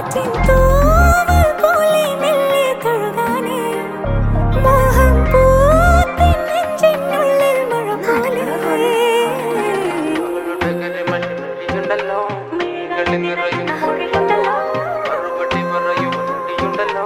കാറ്റിൻ തൂവൽ പോലെ മെല്ലെ തഴുകാനേ മോഹം പൂത്തിൻ നെഞ്ചിനുള്ളിൽ മഴ പോലെ മണിമണിയുണ്ടല്ലോ നീകളിൽ നിറയും മറുപടി പറയും നീയുണ്ടല്ലോ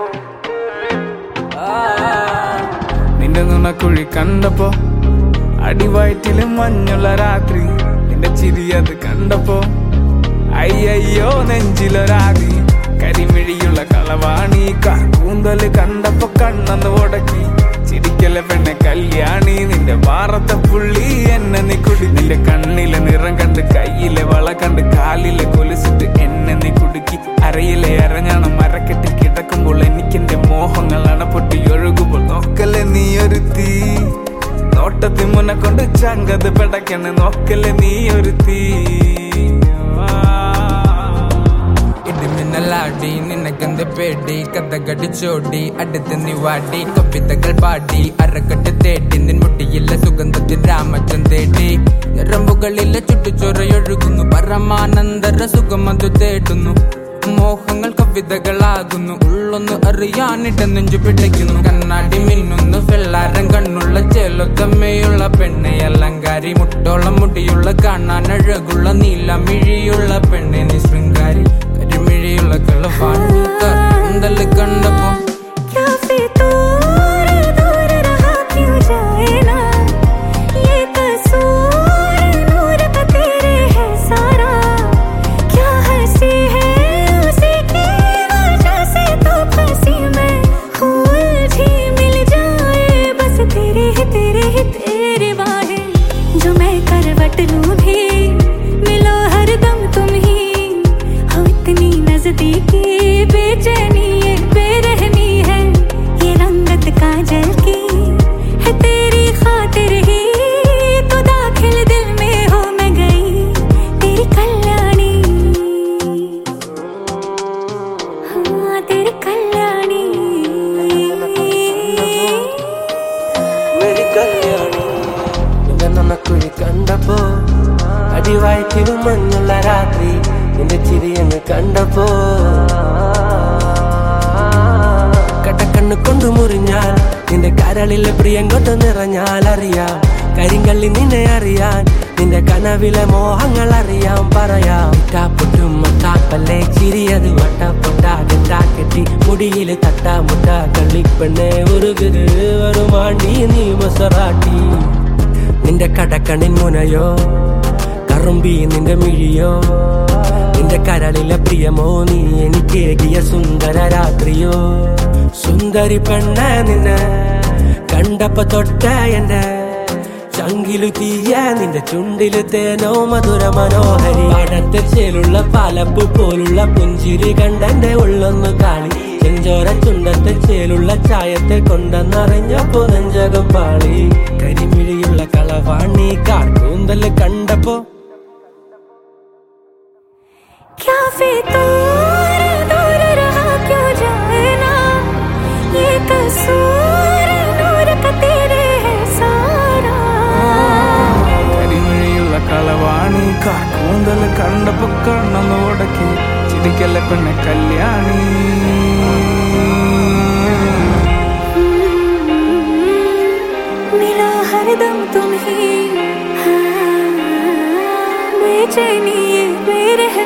നിന്റെ നുണക്കുഴി കണ്ടപ്പോ അടിവയറ്റില് മഞ്ഞുള്ള രാത്രി നിന്റെ ചിരി അത് കണ്ടപ്പോ അയ്യയ്യോ നെഞ്ചിലൊരാതി കരിമിഴിയുള്ള കളവാണി കൂന്തല് കണ്ടപ്പോ കണ്ണന്ന് ഉടക്കി ചിരിക്കല പെണ്ണെ കല്യാണി നിന്റെ വാറത്തെ പുള്ളി എന്നെ നീ കുടി നിന്റെ കണ്ണിലെ നിറം കണ്ട് കയ്യിലെ വള കണ്ട് കാലിലെ കൊലുസിട്ട് എന്നെ നീ കുടുക്കി അരയിലെ അരഞ്ഞാണം മരക്കെട്ടിൽ കിടക്കുമ്പോൾ എനിക്കെന്റെ മോഹങ്ങൾ അണപ്പൊട്ടി ഒഴുകുമ്പോൾ നോക്കല്ലേ നീ ഒരു തീ നോട്ടത്തിൽ മുന്നെ കൊണ്ട് ചങ്കത് പെടക്കണ് നോക്കല്ലേ നീ ഒരു തീ ഇടിമിന്നലാടി നിനക്കെന്ത് പേടി കഥകടിച്ചോടി അടുത്ത് നീ വാടി കവിതകൾ പാടി അരക്കെട്ട് തേടി നിൻ മുട്ടിയില്ല സുഗന്ധത്തിൽ രാമച്ചൻ തേടി ഞരമ്പുകളിലെ ചുട്ടുചൊറയൊഴുകുന്നു പരമാനന്ദര സുഖമതു തേടുന്നു മോഹങ്ങൾ കവിതകളാകുന്നു ഉള്ളൊന്ന് അറിയാനിട്ട് നെഞ്ചു പിടിക്കുന്നു കണ്ണാടി മിന്നുന്നു വെള്ളാരം കണ്ണുള്ള ചേലൊത്തമ്മയുള്ള പെണ്ണെ അലങ്കാരി മുട്ടോളം മുടിയുള്ള കാണാൻ അഴകുള്ള നീലമിഴിയുള്ള പെണ്ണെ നീ ശൃംഗാരി കരിമിഴിയുള്ള കളവാണി കണ്ടല് കണ്ടപ്പോ क्या फितूर दूर रहा क्यों जाए ना ये कसूर नूर का तेरे है सारा क्या हंसी है उसी की वजह से तो फंसी मैं फूल भी मिल जाए बस तेरे ही तेरे ही तेरे बाहें जो मैं करवट लूं भी मिलो हरदम तुम ही हो इतनी नजदीकी बेचैनी ये बेरहमी है ये रंगत काजल की है तेरी खातिर ही तो दाखिल दिल में हो मैं गई तेरी कल्याणी हाँ तेरी कल्याणी മെരി കല്യാണി നിന്റെ നന്നക്കുഴി കണ്ടപ്പോ അടിവായത്തിലും മഞ്ഞുള്ള രാത്രി നിന്റെ ചിരിയങ്ങ് കണ്ടപ്പോ കടക്കണ്ണ് കൊണ്ടു മുറിഞ്ഞാൽ നിന്റെ കരളിലെ പ്രിയം കൊണ്ട് നിറഞ്ഞാൽ അറിയാം കരിങ്കള്ളി നിന്നെ അറിയാൻ നിന്റെ കനവിലെ മോഹങ്ങൾ അറിയാം പറയാം പൊട്ടും മത്താപ്പല്ലേ ചിരിയത് വട്ടപ്പൊട്ടാകെട്ടി മുടിയില് തട്ടാ മുട്ട കള്ളിപ്പെണ്ണെ ഉരുകുത് വരുമാണ്ടി നീ മൊസറാട്ടി നിന്റെ കടക്കണിൻ മുനയോ കറുമ്പി നിന്റെ മിഴിയോ നിന്റെ കരളിലെ പ്രിയമോ നീ എനിക്കേകിയ സുന്ദര രാത്രിയോ സുന്ദരി പെണ്ണ നിന്നെ കണ്ടപ്പോ തൊട്ട എന്റെ ചങ്കിലു തീയ നിന്റെ ചുണ്ടില് തേനോ മധുര മനോഹരി പാടത്തെ ചേലുള്ള പാലപ്പു പോലുള്ള പുഞ്ചിരി കണ്ടെന്റെ ഉള്ളൊന്നു കാളി ചെഞ്ചോര ചുണ്ടത്തെ ചേലുള്ള ചായത്തെ കൊണ്ടെന്നറിഞ്ഞപ്പോ നെഞ്ചകം പാളി കരിമിഴിയുള്ള കളവാണി കാർക്കൂന്തല് കണ്ടപ്പോ क्या फितूर दूर रहा क्यों जाए ना ये कसूर नूर का तेरे है सारा കരിമിഴിയുള്ള കളവാണി കൂന്തൽ കണ്ടപ്പോ കണ്ണന്ന് ഉടക്കി ചിരിക്കല്ല പെണ്ണെ കല്യാണി मिला हरदम तुम ही हाँ, बेचैनी ये बेरहमी